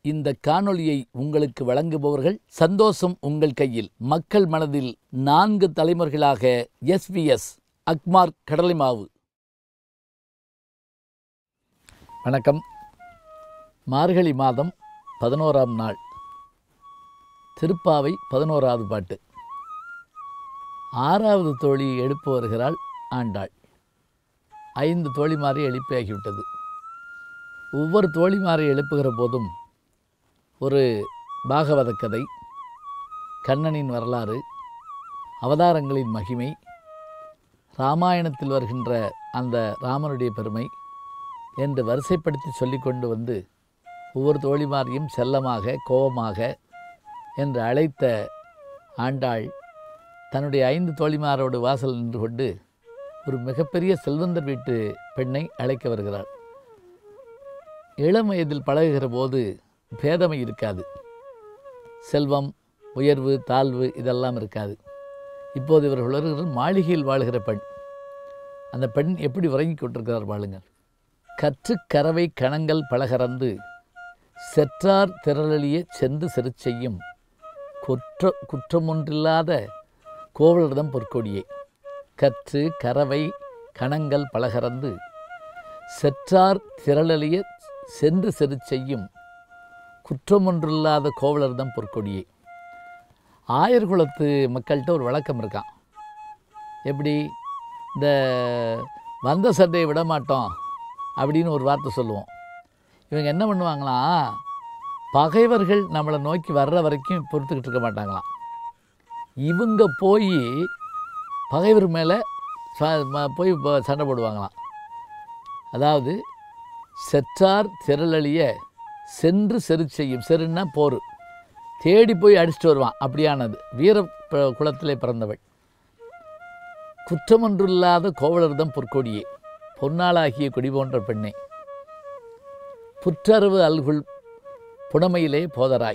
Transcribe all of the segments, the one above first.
இந்த காணொளியை உங்களுக்கு வழங்குபவர்கள் சந்தோஷம் உங்கள் கையில் மக்கள் மனதில் நான்கு தலைமுறைகளாக எஸ்விஎஸ் அக்மார் கடலை மாவு வணக்கம் மார்கழி மாதம் பதினோராம் நாள் திருப்பாவை பதினோராவது பாட்டு ஆறாவது தோழி எழுப்ப வருகிறாள் ஆண்டாள் ஐந்து தோழிமாரை எழுப்பியாகிவிட்டது ஒவ்வொரு தோழிமாரை எழுப்புகிற போதும் ஒரு பாகவத கதை கண்ணனின் வரலாறு அவதாரங்களின் மகிமை ராமாயணத்தில் வருகின்ற அந்த ராமனுடைய பெருமை என்று வரிசைப்படுத்தி சொல்லிக் கொண்டு வந்து ஒவ்வொரு தோழிமாரையும் செல்லமாக கோபமாக என்று அழைத்த ஆண்டாள் தன்னுடைய ஐந்து தோழிமாரோடு வாசல் நின்று கொண்டு ஒரு மிகப்பெரிய செல்வந்தர் வீட்டு பெண்ணை அழைக்க வருகிறார் இளம் வயதில் பழகுகிற போது பேதமை இருக்காது செல்வம் உயர்வு தாழ்வு இதெல்லாம் இருக்காது இப்போது இவர்கள் வருகிற மாளிகையில் வாழுகிற பெண் அந்த பெண் எப்படி உறங்கிக் கொண்டிருக்கிறார் வாழுங்கள் கற்று கறவை கணங்கள் பலகறந்து செற்றார் திரளிய சென்று செரு செய்யும் குற்ற குற்றமொன்றில்லாத கோவலர்தம் பொற்கொடியே கற்று கறவை கணங்கள் பலகறந்து செற்றார் திரளலிய சென்று செரு செய்யும் குற்றமொன்றில்லாத கோவலர்தம் பொற்கொடியே ஆயர் குலத்து மக்கள்கிட்ட ஒரு வழக்கம் இருக்கான் எப்படி இந்த வந்த சட்டையை விட மாட்டோம் அப்படின்னு ஒரு வார்த்தை சொல்லுவோம் இவங்க என்ன பண்ணுவாங்களாம் பகைவர்கள் நம்மளை நோக்கி வர்ற வரைக்கும் பொறுத்துக்கிட்டு இருக்க மாட்டாங்களாம் இவங்க போய் பகைவர் மேலே போய் ப- சண்டை போடுவாங்களாம் அதாவது செற்றார் திரளழிய சென்று செரு செய்யும் செருன்னா போர் தேடி போய் அடிச்சிட்டு வருவான் அப்படியானது வீர ப- குலத்திலே பிறந்தவள் குற்றமொன்றில்லாத கோவலர்தம் பொற்கொடியே பொன்னாளாகிய கொடி போன்ற பெண்ணே புற்றறிவு அல்குள் புடமையிலே போதராய்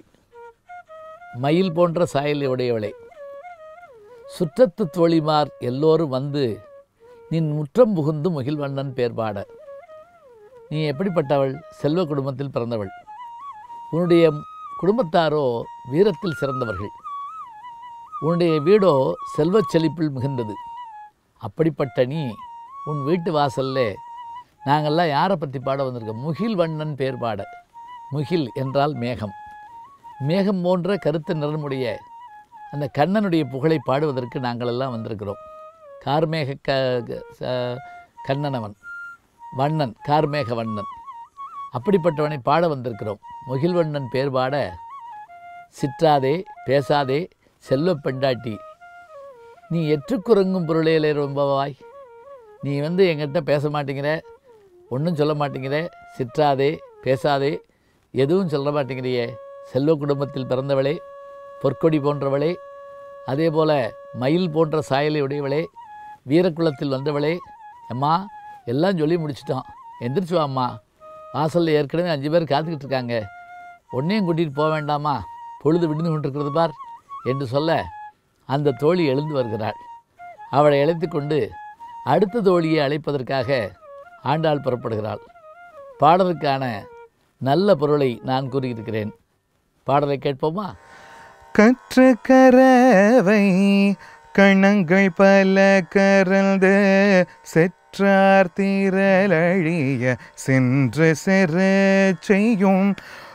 மயில் போன்ற சாயலை உடையவளே சுற்றத்து தோழிமார் எல்லோரும் வந்து நின் முற்றம் புகுந்து முகில்வண்ணன் பேர்பாட நீ எப்படிப்பட்டவள் செல்வ குடும்பத்தில் பிறந்தவள் உன்னுடைய குடும்பத்தாரோ வீரத்தில் சிறந்தவர்கள் உன்னுடைய வீடோ செல்வச் செழிப்பில் மிகுந்தது அப்படிப்பட்ட நீ உன் வீட்டு வாசல்ல நாங்கள்லாம் யாரை பற்றி பாட வந்திருக்கோம் முகில் வண்ணன் பேர் பாட முகில் என்றால் மேகம் மேகம் போன்ற கருத்து நிறமுடைய அந்த கண்ணனுடைய புகழை பாடுவதற்கு நாங்களெல்லாம் வந்திருக்கிறோம் கார்மேக க க- ச- கண்ணனவன் வண்ணன் கார்மேக வண்ணன் அப்படிப்பட்டவனை பாட வந்திருக்கிறோம் முகில்வண்ணன் பேர் பாட சிற்றாதே பேசாதே செல்வப் பெண்டாட்டி நீ எற்றுக்குறங்கும் பொருளையிலே ரொம்பவாய் நீ வந்து என்கிட்ட பேச மாட்டேங்கிற ஒன்றும் சொல்ல மாட்டேங்கிற சிற்றாதே பேசாதே எதுவும் சொல்ல மாட்டேங்கிறியே செல்வ குடும்பத்தில் பிறந்தவளே பொற்கொடி போன்றவளே அதே போல மயில் போன்ற சாயலை உடையவளே வீரக்குலத்தில் வந்தவளே அம்மா எல்லாம் சொல்லி முடிச்சிட்டோம் எந்திரிச்சு வாம்மா வாசலில் ஏற்கனவே அஞ்சு பேர் காத்துக்கிட்டு இருக்காங்க உன்னையும் கூட்டிகிட்டு போக வேண்டாமா பொழுது விடிந்து கொண்டிருக்கிறது பார் என்று சொல்ல அந்த தோழி எழுந்து வருகிறாள் அவளை அழைத்து கொண்டு அடுத்த தோழியை அழைப்பதற்காக ஆண்டாள் புறப்படுகிறாள் பாடலுக்கான நல்ல பொருளை நான் கூறியிருக்கிறேன் பாடலை கேட்போமா கற்று கரவை கணங்கள் பல கரந்து செற்றார் திரளழிய சென்று செரு செய்யும்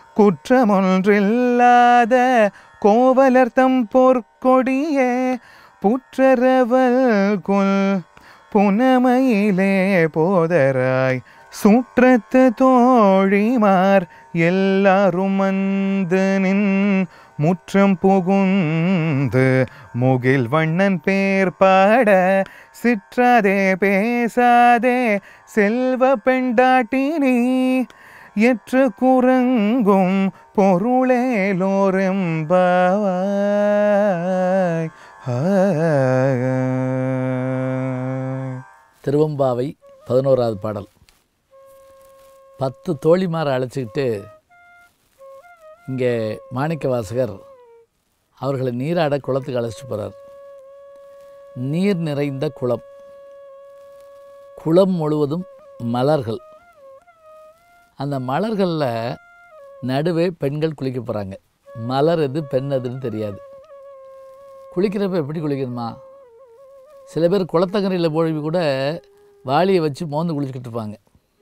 குற்றமொன்றில்லாத கோவலர்த்தம் பொற்கொடியே புற்றரவல் கொல் புனமையிலே போதராய் சுற்றத்து தோழிமார் எல்லாரும் வந்து நின் முற்றம் புகுந்து முகில் வண்ணன் பேர் பாட சிற்றாதே பேசாதே செல்வ பெண்டாட்டினி எற்று குரங்கும் பொருளேலோரெம்பாவாய் திருவம்பாவை பதினோராவது பாடல் பத்து தோழிமாரை அழைச்சிக்கிட்டு இங்கே மாணிக்க வாசகர் அவர்களை நீராட குளத்துக்கு அழைச்சிட்டு போகிறார் நீர் நிறைந்த குளம் குளம் முழுவதும் மலர்கள் அந்த மலர்களில் நடுவே பெண்கள் குளிக்க போகிறாங்க மலர் எது பெண் எதுன்னு தெரியாது குளிக்கிறப்ப எப்படி குளிக்கணுமா சில பேர் குளத்தங்கரையில் போய் கூட வாளியை வச்சு மோந்து குளிச்சுக்கிட்டு இருப்பாங்க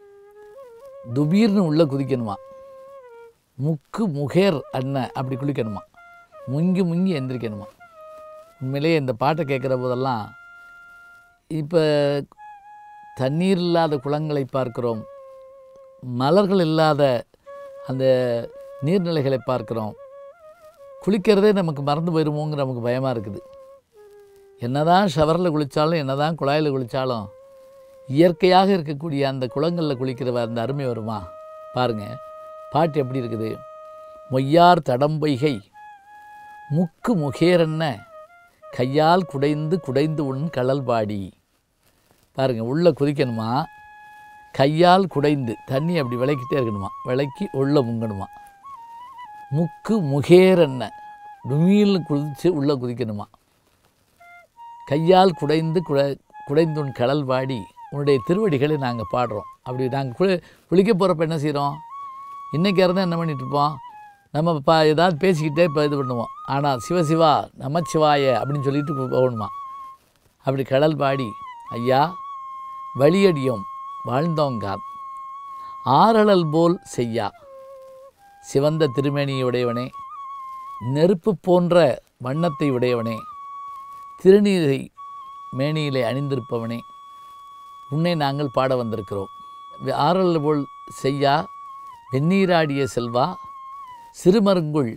துபீர்னு உள்ளே குதிக்கணுமா முக்கு முகேர் அண்ணன் அப்படி குளிக்கணுமா முங்கி முங்கி எந்திரிக்கணுமா உண்மையிலேயே இந்த பாட்டை கேட்குற போதெல்லாம் இப்போ தண்ணீர் இல்லாத குளங்களை பார்க்கிறோம் மலர்கள் இல்லாத அந்த நீர்நிலைகளை பார்க்கிறோம் குளிக்கிறதே நமக்கு மறந்து போயிருமோங்கிற நமக்கு பயமாக இருக்குது என்னதான் ஷவரில் குளித்தாலும் என்னதான் குழாயில் குளித்தாலும் இயற்கையாக இருக்கக்கூடிய அந்த குளங்களில் குளிக்கிற அந்த அருமை வருமா பாருங்க பாட்டு எப்படி இருக்குது மொய்யார் தடம்பொய்கை முக்கு முகேரன்ன கையால் குடைந்து குடைந்து உன் கழல் பாடி பாருங்க உள்ளே குதிக்கணுமா கையால் குடைந்து தண்ணி அப்படி விளக்கிட்டே இருக்கணுமா விளக்கி உள்ளே முங்கணுமா முக்கு முகேரன்ன டுமீல்னு குதித்து உள்ளே குதிக்கணுமா கையால் குடைந்து குட குடைந்து உன் கடல் பாடி உன்னுடைய திருவடிகளை நாங்கள் பாடுறோம் அப்படி நாங்கள் குளி குளிக்க போகிறப்ப என்ன செய்கிறோம் இன்றைக்கி இருந்தால் என்ன பண்ணிட்டு இருப்போம் நம்ம பா ஏதாவது பேசிக்கிட்டே இப்போ இது பண்ணுவோம் ஆனால் சிவசிவா நமச்சிவாய அப்படின்னு சொல்லிட்டு போ- போகணுமா அப்படி கடல் பாடி ஐயா வழியடியோம் வாழ்ந்தோங்கான் ஆரழல் போல் செய்யா சிவந்த திருமேனியுடையவனே நெருப்பு போன்ற வண்ணத்தை உடையவனே திருநீரை மேனியிலே அணிந்திருப்பவனே உன்னை நாங்கள் பாட வந்திருக்கிறோம் வி- ஆரல் போல் செய்யா வெந்நீராடிய செல்வா சிறுமருங்குள்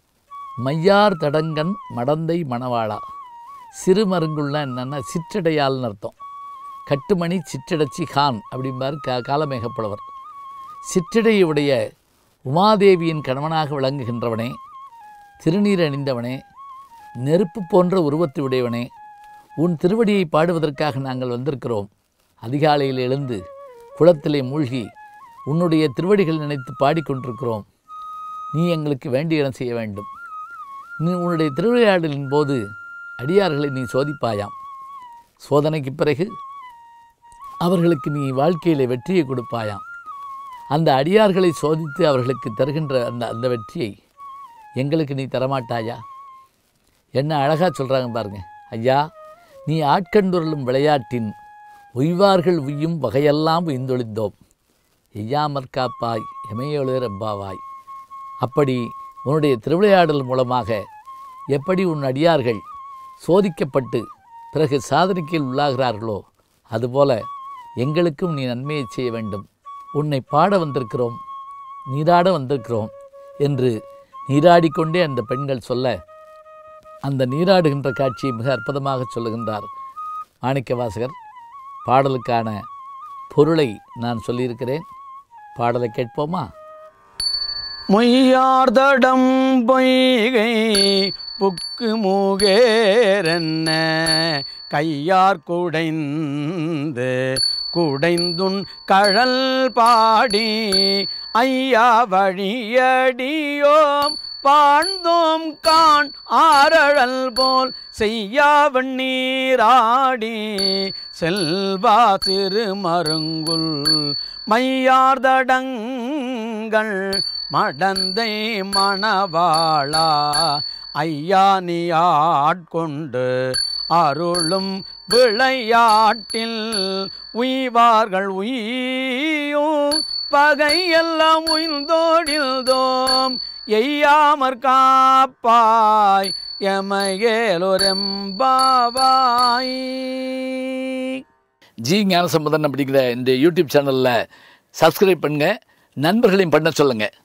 மையார் தடங்கன் மடந்தை மணவாளா சிறுமருங்குள்னா என்னென்னா சிற்றடையாள்னு அர்த்தம் கட்டுமணி சிற்றடைச்சி கான் அப்படிம்பார் கா காலமேகப்புலவர் சிற்றடையுடைய உமாதேவியின் கணவனாக விளங்குகின்றவனே திருநீர் அணிந்தவனே நெருப்பு போன்ற உருவத்தை உடையவனே உன் திருவடியை பாடுவதற்காக நாங்கள் வந்திருக்கிறோம் அதிகாலையில் எழுந்து குளத்திலே மூழ்கி உன்னுடைய திருவடிகள் நினைத்து பாடிக்கொண்டிருக்கிறோம் நீ எங்களுக்கு வேண்டிய இடம் செய்ய வேண்டும் நீ உன்னுடைய திருவிளையாடலின் போது அடியார்களை நீ சோதிப்பாயாம் சோதனைக்கு பிறகு அவர்களுக்கு நீ வாழ்க்கையிலே வெற்றியை கொடுப்பாயாம் அந்த அடியார்களை சோதித்து அவர்களுக்கு தருகின்ற அந்த அந்த வெற்றியை எங்களுக்கு நீ தரமாட்டாயா என்ன அழகாக சொல்கிறாங்க பாருங்க ஐயா நீ ஆட்கண்டுருளும் விளையாட்டின் உய்வார்கள் உய்யும் வகையெல்லாம் உய்ந்தொழிந்தோம் எய்யாமற் காப்பாய் எமையொழுர் எம்பாவாய் அப்படி உன்னுடைய திருவிளையாடல் மூலமாக எப்படி உன் அடியார்கள் சோதிக்கப்பட்டு பிறகு சாதனைக்கு உள்ளாகிறார்களோ அதுபோல எங்களுக்கும் நீ நன்மையை செய்ய வேண்டும் உன்னை பாட வந்திருக்கிறோம் நீராட வந்திருக்கிறோம் என்று நீராடிக்கொண்டே அந்த பெண்கள் சொல்ல அந்த நீராடுகின்ற காட்சியை மிக அற்புதமாக சொல்லுகின்றார் மாணிக்க வாசகர் பாடலுக்கான பொருளை நான் சொல்லியிருக்கிறேன் பாடலை கேட்போமா மொய்யார்தடம் பொய்கை புக்கு மூகேரென்ன கையார் குடைந்து குடைந்துன் கழல் பாடி ஐயா வழியடியோம் பாழ்ந்தோம் கான் ஆரழல் போல் செய்யாவன் நீராடி செல்வா திருமருங்குல் மையார்தடங்கள் மடந்தை மணவாளா ஐயா நீ ஆட்கொண்டு அருளும் விளையாட்டில் உய்வார்கள் உய்யும் பகையெல்லாம் உயிர்ந்தோடில்தோம் எய்யாமற் காப்பாய் எமையேலொரெம்பாவாய் ஜி ஞானசம்பந்தன் அப்படிங்கிற இந்த யூடியூப் சேனலில் சப்ஸ்கிரைப் பண்ணுங்கள் நண்பர்களையும் பண்ண சொல்லுங்கள்